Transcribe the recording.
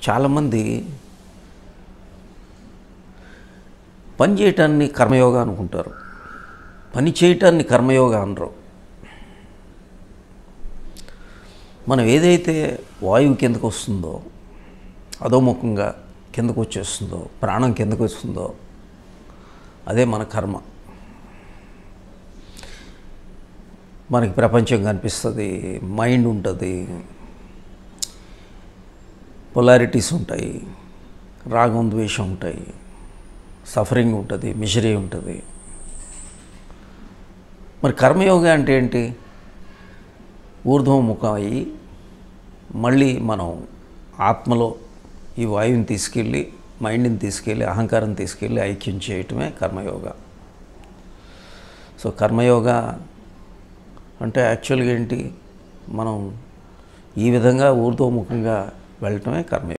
చాలామంది పని చేయటాన్ని కర్మయోగా అనుకుంటారు పని చేయటాన్ని కర్మయోగా అనరు మనం ఏదైతే వాయువు కిందకు వస్తుందో అధోముఖంగా కిందకు వచ్చేస్తుందో ప్రాణం కిందకు వస్తుందో అదే మన కర్మ మనకి ప్రపంచం కనిపిస్తుంది మైండ్ ఉంటుంది పొలారిటీస్ ఉంటాయి రాగం ద్వేషం ఉంటాయి సఫరింగ్ ఉంటుంది మిషరీ ఉంటుంది మరి కర్మయోగ అంటే ఏంటి ఊర్ధ్వముఖం అయ్యి మళ్ళీ మనం ఆత్మలో ఈ వాయువుని తీసుకెళ్ళి మైండ్ని తీసుకెళ్ళి అహంకారం తీసుకెళ్ళి ఐక్యం చేయటమే కర్మయోగ సో కర్మయోగ అంటే యాక్చువల్గా ఏంటి మనం ఈ విధంగా ఊర్ధ్వముఖంగా వెళ్ళటమే కర్మయోగ